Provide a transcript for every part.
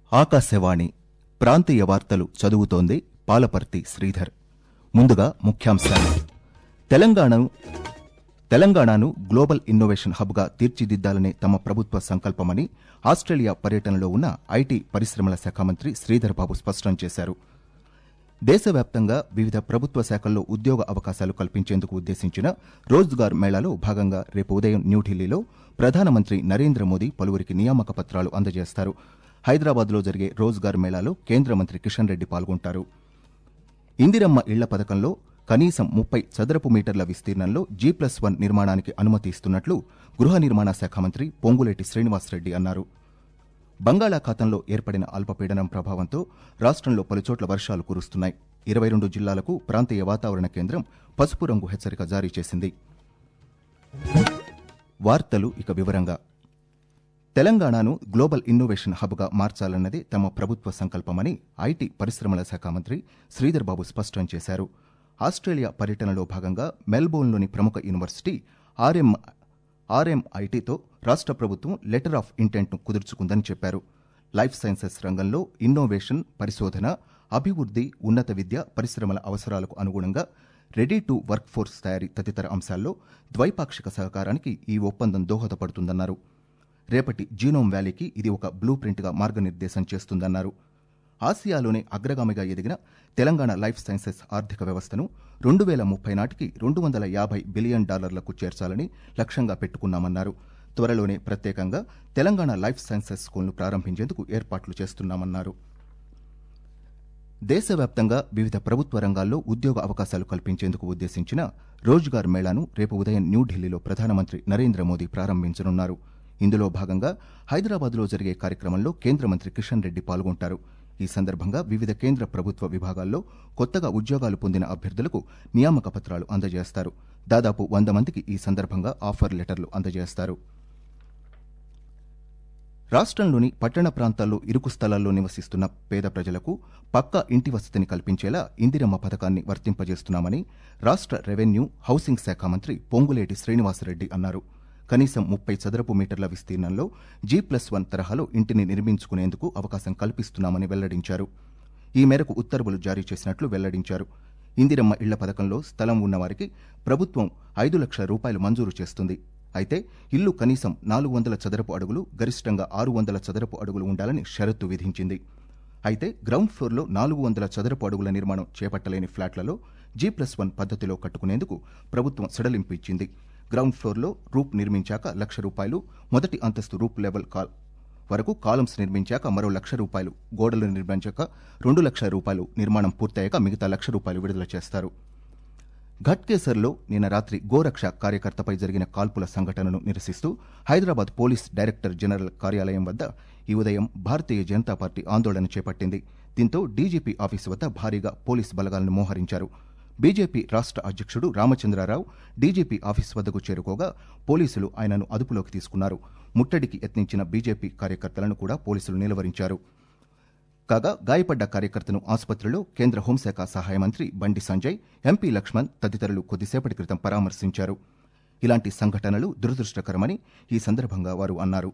ఆకాశవాణి ప్రాంతీయ వార్తలు చదువుతోంది పాలపర్తి శ్రీధర్ ముందుగా ముఖ్యాంశాలు తెలంగాణను తెలంగాణను గ్లోబల్ ఇన్నోవేషన్ హబ్గా తీర్చిదిద్దాలనే తమ ప్రభుత్వ సంకల్పమని ఆస్ట్రేలియా పర్యటనలో ఉన్న ఐటీ పరిశ్రమల శాఖ మంత్రి శ్రీధర్ బాబు స్పష్టం చేశారు దేశవ్యాప్తంగా వివిధ ప్రభుత్వ శాఖల్లో ఉద్యోగ అవకాశాలు కల్పించేందుకు ఉద్దేశించిన రోజ్గార్ మేళాలో భాగంగా రేపు ఉదయం న్యూఢిల్లీలో ప్రధానమంత్రి నరేంద్ర మోదీ పలువురికి నియామక పత్రాలు అందజేస్తారు హైదరాబాద్లో జరిగే రోజ్గార్ మేళాలో కేంద్ర మంత్రి కిషన్ రెడ్డి పాల్గొంటారు ఇందిరమ్మ ఇళ్ల పథకంలో కనీసం ముప్పై చదరపు మీటర్ల విస్తీర్ణంలో జీ ప్లస్ వన్ నిర్మాణానికి అనుమతి ఇస్తున్నట్లు గృహ నిర్మాణ శాఖ మంత్రి పొంగులేటి శ్రీనివాసరెడ్డి అన్నారు బంగాళాఖాతంలో ఏర్పడిన అల్పపీడనం ప్రభావంతో రాష్ట్రంలో పలుచోట్ల వర్షాలు కురుస్తున్నాయి ఇరవై రెండు జిల్లాలకు ప్రాంతీయ వాతావరణ కేంద్రం పసుపు రంగు హెచ్చరిక జారీ చేసింది వార్తలు ఇక వివరంగా తెలంగాణను గ్లోబల్ ఇన్నోవేషన్ హబ్గా మార్చాలన్నదే తమ ప్రభుత్వ సంకల్పమని ఐటీ పరిశ్రమల శాఖ మంత్రి శ్రీధర్ బాబు స్పష్టం చేశారు ఆస్ట్రేలియా పర్యటనలో భాగంగా మెల్బోర్న్లోని ప్రముఖ యూనివర్సిటీ ఆర్ఎం ఆర్ఎంఐటీతో రాష్ట్ర ప్రభుత్వం లెటర్ ఆఫ్ ఇంటెంట్ను కుదుర్చుకుందని చెప్పారు లైఫ్ సైన్సెస్ రంగంలో ఇన్నోవేషన్ పరిశోధన అభివృద్ది ఉన్నత విద్య పరిశ్రమల అవసరాలకు అనుగుణంగా రెడీ టు వర్క్ ఫోర్స్ తయారీ తదితర అంశాల్లో ద్వైపాక్షిక సహకారానికి ఈ ఒప్పందం దోహదపడుతుందన్నారు రేపటి జీనోమ్ వ్యాలీకి ఇది ఒక బ్లూ ప్రింట్గా మార్గనిర్దేశం చేస్తుందన్నారు ఆసియాలోనే అగ్రగామిగా ఎదిగిన తెలంగాణ లైఫ్ సైన్సెస్ ఆర్థిక వ్యవస్థను రెండు వేల ముప్పై నాటికి రెండు వందల యాభై బిలియన్ డాలర్లకు చేర్చాలని లక్ష్యంగా పెట్టుకున్నామన్నారు త్వరలోనే ప్రత్యేకంగా తెలంగాణ లైఫ్ సైన్సెస్ స్కూల్ను ప్రారంభించేందుకు ఏర్పాట్లు చేస్తున్నామన్నారు దేశవ్యాప్తంగా వివిధ ప్రభుత్వ రంగాల్లో ఉద్యోగ అవకాశాలు కల్పించేందుకు ఉద్దేశించిన రోజ్గార్ మేళాను రేపు ఉదయం న్యూఢిల్లీలో ప్రధానమంత్రి నరేంద్ర మోదీ ప్రారంభించనున్నారు ఇందులో భాగంగా హైదరాబాద్లో జరిగే కార్యక్రమంలో కేంద్ర మంత్రి కిషన్ రెడ్డి పాల్గొంటారు ఈ సందర్భంగా వివిధ కేంద్ర ప్రభుత్వ విభాగాల్లో కొత్తగా ఉద్యోగాలు పొందిన అభ్యర్థులకు నియామక పత్రాలు అందజేస్తారు దాదాపు వంద మందికి ఈ సందర్భంగా ఆఫర్ లెటర్లు అందజేస్తారు రాష్ట్రంలోని పట్టణ ప్రాంతాల్లో ఇరుకు స్థలాల్లో నివసిస్తున్న పేద ప్రజలకు పక్కా ఇంటి వసతిని కల్పించేలా ఇందిరమ్మ పథకాన్ని వర్తింపజేస్తున్నామని రాష్ట్ర రెవెన్యూ హౌసింగ్ శాఖ మంత్రి పొంగులేటి శ్రీనివాసరెడ్డి అన్నారు కనీసం ముప్పై చదరపు మీటర్ల విస్తీర్ణంలో జీ ప్లస్ వన్ తరహాలో ఇంటిని నిర్మించుకునేందుకు అవకాశం కల్పిస్తున్నామని వెల్లడించారు ఈ మేరకు ఉత్తర్వులు జారీ చేసినట్లు వెల్లడించారు ఇందిరమ్మ ఇళ్ల పథకంలో స్థలం ఉన్నవారికి ప్రభుత్వం ఐదు లక్షల రూపాయలు మంజూరు చేస్తుంది అయితే ఇల్లు కనీసం నాలుగు వందల చదరపు అడుగులు గరిష్టంగా ఆరు వందల చదరపు అడుగులు ఉండాలని షరతు విధించింది అయితే గ్రౌండ్ ఫ్లోర్లో నాలుగు వందల చదరపు అడుగుల నిర్మాణం చేపట్టలేని ఫ్లాట్లలో జీ ప్లస్ వన్ పద్దతిలో కట్టుకునేందుకు ప్రభుత్వం సడలింపు ఇచ్చింది గ్రౌండ్ ఫ్లోర్లో రూప్ నిర్మించాక లక్ష రూపాయలు మొదటి అంతస్తు రూప్ లెవెల్ కాల్ వరకు కాలమ్స్ నిర్మించాక మరో లక్ష రూపాయలు గోడలు నిర్మించాక రెండు లక్షల రూపాయలు నిర్మాణం పూర్తయ్యాక మిగతా లక్ష రూపాయలు విడుదల చేస్తారు ఘట్కేసర్లో నిన్న రాత్రి గోరక్ష కార్యకర్తపై జరిగిన కాల్పుల సంఘటనను నిరసిస్తూ హైదరాబాద్ పోలీస్ డైరెక్టర్ జనరల్ కార్యాలయం వద్ద ఈ ఉదయం భారతీయ జనతా పార్టీ ఆందోళన చేపట్టింది దీంతో డీజీపీ ఆఫీసు వద్ద భారీగా పోలీస్ బలగాలను మోహరించారు బీజేపీ రాష్ట్ర అధ్యక్షుడు రామచంద్రారావు డీజీపీ ఆఫీస్ వద్దకు చేరుకోగా పోలీసులు ఆయనను అదుపులోకి తీసుకున్నారు ముట్టడికి యత్నించిన బీజేపీ కార్యకర్తలను కూడా పోలీసులు నిలువరించారు కాగా గాయపడ్డ కార్యకర్తను ఆసుపత్రిలో కేంద్ర హోంశాఖ సహాయ మంత్రి బండి సంజయ్ ఎంపీ లక్ష్మణ్ తదితరులు కొద్దిసేపటి క్రితం పరామర్శించారు ఇలాంటి సంఘటనలు దురదృష్టకరమని ఈ సందర్భంగా వారు అన్నారు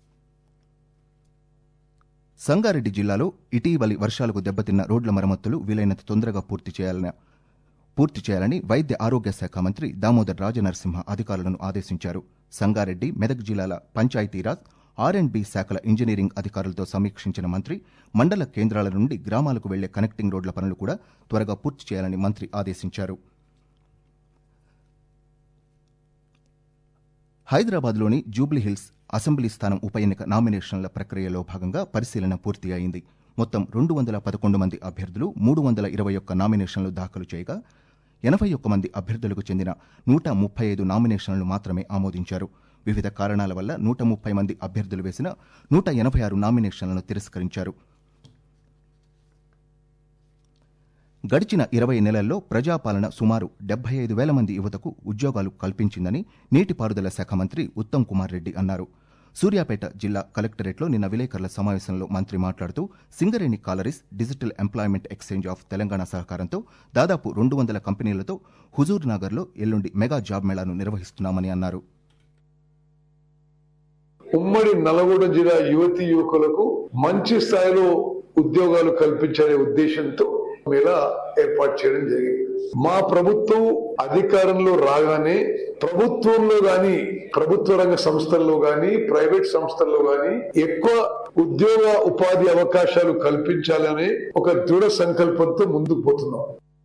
సంగారెడ్డి జిల్లాలో ఇటీవలి వర్షాలకు దెబ్బతిన్న రోడ్ల మరమ్మతులు వీలైనంత తొందరగా పూర్తి చేయాలని పూర్తి చేయాలని వైద్య ఆరోగ్య శాఖ మంత్రి దామోదర్ రాజనరసింహ అధికారులను ఆదేశించారు సంగారెడ్డి మెదక్ జిల్లాల పంచాయతీరాజ్ ఆర్ అండ్ బి శాఖల ఇంజనీరింగ్ అధికారులతో సమీక్షించిన మంత్రి మండల కేంద్రాల నుండి గ్రామాలకు వెళ్లే కనెక్టింగ్ రోడ్ల పనులు కూడా త్వరగా పూర్తి చేయాలని మంత్రి ఆదేశించారు హైదరాబాద్లోని జూబ్లీహిల్స్ అసెంబ్లీ స్థానం ఉప ఎన్నిక నామినేషన్ల ప్రక్రియలో భాగంగా పరిశీలన పూర్తి అయింది మొత్తం రెండు వందల పదకొండు మంది అభ్యర్థులు మూడు వందల ఇరవై ఒక్క నామినేషన్లు దాఖలు చేయగా ఎనభై ఒక్క మంది అభ్యర్థులకు చెందిన నూట ముప్పై ఐదు నామినేషన్లు మాత్రమే ఆమోదించారు వివిధ కారణాల వల్ల నూట ముప్పై మంది అభ్యర్థులు వేసిన నూట ఎనభై ఆరు నామినేషన్లను తిరస్కరించారు గడిచిన ఇరవై నెలల్లో ప్రజాపాలన సుమారు డెబ్బై ఐదు వేల మంది యువతకు ఉద్యోగాలు కల్పించిందని నీటిపారుదల శాఖ మంత్రి ఉత్తమ్ కుమార్ రెడ్డి అన్నారు సూర్యాపేట జిల్లా కలెక్టరేట్లో నిన్న విలేకరుల సమావేశంలో మంత్రి మాట్లాడుతూ Singareni collieries digital employment exchange of Telangana సహకారంతో దాదాపు రెండు వందల కంపెనీలతో హుజూర్ నగర్లో ఎల్లుండి మెగా జాబ్ మేళాను నిర్వహిస్తున్నామని అన్నారు ఉమ్మడి నల్గొండ జిల్లా యువతి యువకులకు మంచి స్థాయిలో ఉద్యోగాలు కల్పించాలనే ఉద్దేశంతో మేళా ఏర్పాటు చేయడం జరిగింది మా ప్రభుత్వం అధికారంలో రాగానే ప్రభుత్వంలో గాని ప్రభుత్వ రంగ సంస్థల్లో గాని ప్రైవేట్ సంస్థల్లో గాని ఎక్కువ ఉద్యోగ ఉపాధి అవకాశాలు కల్పించాలనే ఒక దృఢ సంకల్పంతో ముందుకు పోతున్నాం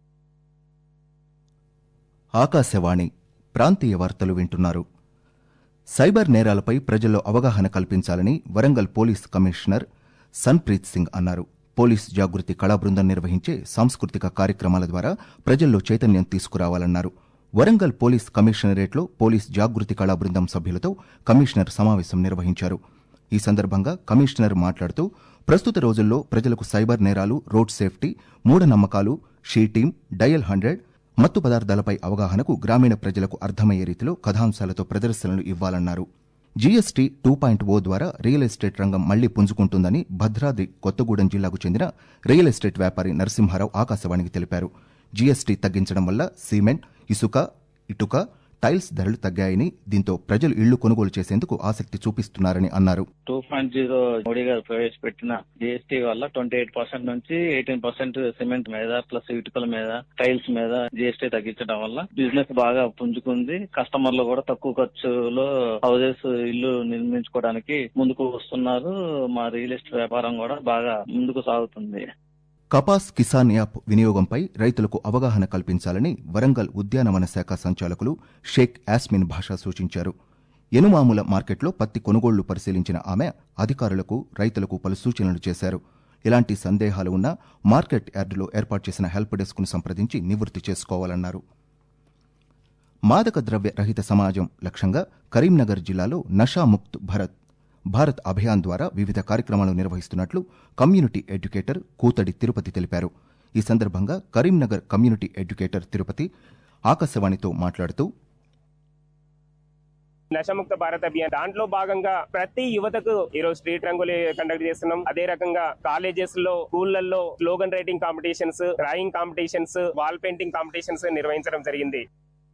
ఆకాశవాణి ప్రాంతీయ వార్తలు వింటున్నారు సైబర్ నేరాలపై ప్రజల్లో అవగాహన కల్పించాలని వరంగల్ పోలీస్ కమిషనర్ సన్ప్రీత్ సింగ్ అన్నారు పోలీస్ జాగృతి కళా బృందం నిర్వహించే సాంస్కృతిక కార్యక్రమాల ద్వారా ప్రజల్లో చైతన్యం తీసుకురావాలన్నారు వరంగల్ పోలీస్ కమిషనరేట్లో పోలీస్ జాగృతి కళా బృందం సభ్యులతో కమిషనర్ సమావేశం నిర్వహించారు ఈ సందర్భంగా కమిషనర్ మాట్లాడుతూ ప్రస్తుత రోజుల్లో ప్రజలకు సైబర్ నేరాలు రోడ్ సేఫ్టీ మూఢనమ్మకాలు షీ టీమ్ డయల్ హండ్రెడ్ మత్తు పదార్థాలపై అవగాహనకు గ్రామీణ ప్రజలకు అర్థమయ్యే రీతిలో కథాంశాలతో ప్రదర్శనలు ఇవ్వాలన్నారు జీఎస్టీ టూ పాయింట్ ఓ ద్వారా రియల్ ఎస్టేట్ రంగం మళ్లీ పుంజుకుంటుందని భద్రాద్రి కొత్తగూడెం జిల్లాకు చెందిన రియల్ ఎస్టేట్ వ్యాపారి నరసింహారావు ఆకాశవాణికి తెలిపారు జీఎస్టీ తగ్గించడం వల్ల సిమెంట్ ఇసుక ఇటుక టైల్స్ ధరలు తగ్గాయని దీంతో ప్రజలు ఇళ్లు కొనుగోలు చేసేందుకు ఆసక్తి చూపిస్తున్నారని అన్నారు టూ పాయింట్ జీరో మోడీ గారు ప్రవేశపెట్టిన జీఎస్టీ వల్ల ట్వంటీ ఎయిట్ పర్సెంట్ నుంచి ఎయిటీన్ పర్సెంట్ సిమెంట్ మీద ప్లస్ ఇటుకల మీద టైల్స్ మీద జీఎస్టీ తగ్గించడం వల్ల బిజినెస్ బాగా పుంజుకుంది కస్టమర్లు కూడా తక్కువ ఖర్చులో హౌసెస్ ఇల్లు నిర్మించుకోవడానికి ముందుకు వస్తున్నారు మా రియల్ ఎస్టేట్ వ్యాపారం కూడా బాగా ముందుకు సాగుతుంది కపాస్ కిసాన్ యాప్ వినియోగంపై రైతులకు అవగాహన కల్పించాలని వరంగల్ ఉద్యానవన శాఖ సంచాలకులు షేక్ యాస్మిన్ భాషా సూచించారు ఎనుమాముల మార్కెట్లో పత్తి కొనుగోళ్లు పరిశీలించిన ఆమె అధికారులకు రైతులకు పలు సూచనలు చేశారు ఎలాంటి సందేహాలు ఉన్నా మార్కెట్ యార్డులో ఏర్పాటు చేసిన హెల్ప్ డెస్క్ను సంప్రదించి నివృత్తి చేసుకోవాలన్నారు మాదక ద్రవ్య రహిత సమాజం లక్ష్యంగా కరీంనగర్ జిల్లాలో నషాముక్త్ భరత్ భారత్ అభియాన్ ద్వారా వివిధ కార్యక్రమాలు నిర్వహిస్తున్నట్లు కమ్యూనిటీ ఎడ్యుకేటర్ కూతడి తిరుపతి తెలిపారు ఈ సందర్భంగా కరీంనగర్ కమ్యూనిటీ ఎడ్యుకేటర్ తిరుపతి ఆకాశవాణితో మాట్లాడుతూ నశముక్త భారత్ అభియాన్ దాంట్లో భాగంగా ప్రతి యువతకు ఈరోజు స్ట్రీట్ రంగులు కండక్ట్ చేస్తున్నాం అదే రకంగా కాలేజెస్ లో స్కూళ్లలో slogan writing competitions drawing competitions wall painting competitions నిర్వహించడం జరిగింది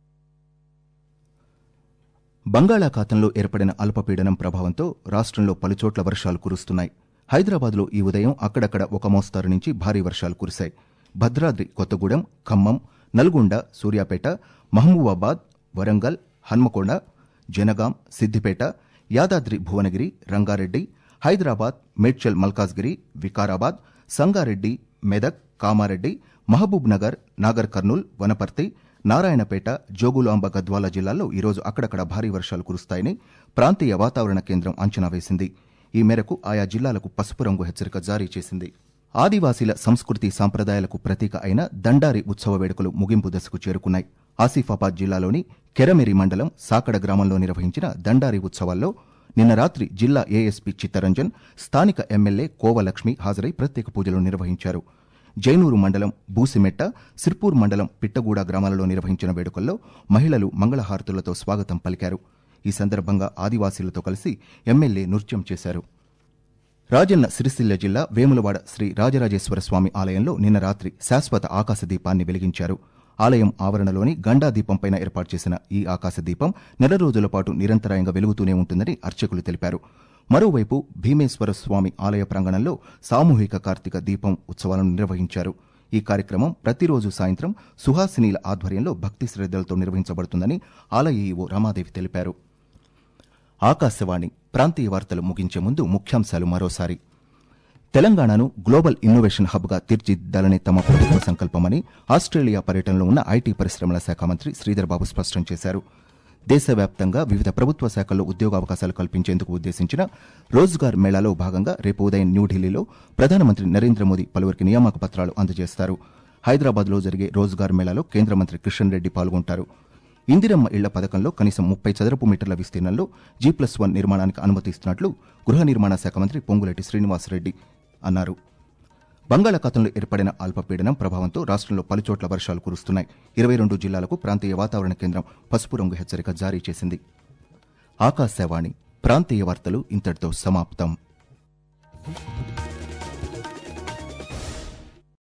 బంగాళాఖాతంలో ఏర్పడిన అల్పపీడనం ప్రభావంతో రాష్ట్రంలో పలుచోట్ల వర్షాలు కురుస్తున్నాయి హైదరాబాద్లో ఈ ఉదయం అక్కడక్కడ ఒక మోస్తారు నుంచి భారీ వర్షాలు కురిశాయి భద్రాద్రి కొత్తగూడెం ఖమ్మం నల్గొండ సూర్యాపేట మహబూబాబాద్ వరంగల్ హన్మకొండ జనగాం సిద్దిపేట యాదాద్రి భువనగిరి రంగారెడ్డి హైదరాబాద్ మేడ్చల్ మల్కాజ్గిరి వికారాబాద్ సంగారెడ్డి మెదక్ కామారెడ్డి మహబూబ్ నగర్ నాగర్ కర్నూల్ వనపర్తి నారాయణపేట జోగులాంబ గద్వాల జిల్లాల్లో ఈరోజు అక్కడక్కడ భారీ వర్షాలు కురుస్తాయని ప్రాంతీయ వాతావరణ కేంద్రం అంచనా వేసింది ఈ మేరకు ఆయా జిల్లాలకు పసుపు రంగు హెచ్చరిక జారీ చేసింది ఆదివాసీల సంస్కృతి సాంప్రదాయాలకు ప్రతీక అయిన దండారి ఉత్సవ వేడుకలు ముగింపు దశకు చేరుకున్నాయి ఆసిఫాబాద్ జిల్లాలోని కెరమెరి మండలం సాకడ గ్రామంలో నిర్వహించిన దండారి ఉత్సవాల్లో నిన్న రాత్రి జిల్లా ఏఎస్పీ చిత్తరంజన్ స్థానిక ఎమ్మెల్యే కోవలక్ష్మి హాజరై ప్రత్యేక పూజలు నిర్వహించారు జైనూరు మండలం బూసిమెట్ట సిర్పూర్ మండలం పిట్టగూడ గ్రామాలలో నిర్వహించిన వేడుకల్లో మహిళలు మంగళహారతులతో స్వాగతం పలికారు ఈ సందర్భంగా ఆదివాసీలతో కలిసి ఎమ్మెల్యే నృత్యం చేశారు రాజన్న సిరిసిల్ల జిల్లా వేములవాడ శ్రీ రాజరాజేశ్వర స్వామి ఆలయంలో నిన్న రాత్రి శాశ్వత ఆకాశ దీపాన్ని వెలిగించారు ఆలయం ఆవరణలోని గండా దీపంపైన ఏర్పాటు చేసిన ఈ ఆకాశ దీపం నెల రోజుల పాటు నిరంతరాయంగా వెలుగుతూనే ఉంటుందని అర్చకులు తెలిపారు మరోవైపు భీమేశ్వర స్వామి ఆలయ ప్రాంగణంలో సామూహిక కార్తీక దీపం ఉత్సవాలను నిర్వహించారు ఈ కార్యక్రమం ప్రతిరోజు సాయంత్రం సుహాసినీల ఆధ్వర్యంలో భక్తి శ్రద్దలతో నిర్వహించబడుతుందని ఆలయ ఈవో రమాదేవి తెలిపారు ఆకాశవాణి ప్రాంతీయ వార్తలు ముగించే ముందు ముఖ్యాంశాలు మరోసారి తెలంగాణను గ్లోబల్ ఇన్నోవేషన్ హబ్గా తీర్చిదిద్దాలనే తమ ప్రభుత్వ సంకల్పమని ఆస్ట్రేలియా పర్యటనలో ఉన్న ఐటీ పరిశ్రమల శాఖ మంత్రి శ్రీధర్ బాబు స్పష్టం చేశారు దేశవ్యాప్తంగా వివిధ ప్రభుత్వ శాఖల్లో ఉద్యోగావకాశాలు కల్పించేందుకు ఉద్దేశించిన రోజ్గార్ మేళాలో భాగంగా రేపు ఉదయం న్యూఢిల్లీలో ప్రధానమంత్రి నరేంద్ర మోదీ పలువురికి నియామక పత్రాలు అందజేస్తారు హైదరాబాద్లో జరిగే రోజ్గార్ మేళాలో కేంద్ర మంత్రి కిషన్ రెడ్డి పాల్గొంటారు ఇందిరమ్మ ఇళ్ల పథకంలో కనీసం ముప్పై చదరపు మీటర్ల విస్తీర్ణంలో జీ ప్లస్ వన్ నిర్మాణానికి అనుమతిస్తున్నట్లు గృహ నిర్మాణ శాఖ మంత్రి పొంగులేటి శ్రీనివాసరెడ్డి అన్నారు బంగాళాఖాతంలో ఏర్పడిన అల్పపీడనం ప్రభావంతో రాష్ట్రంలో పలుచోట్ల వర్షాలు కురుస్తున్నాయి ఇరవై రెండు జిల్లాలకు ప్రాంతీయ వాతావరణ కేంద్రం పసుపు రంగు హెచ్చరిక జారీ చేసింది ఆకాశవాణి ప్రాంతీయ వార్తలు ఇంతటితో సమాప్తం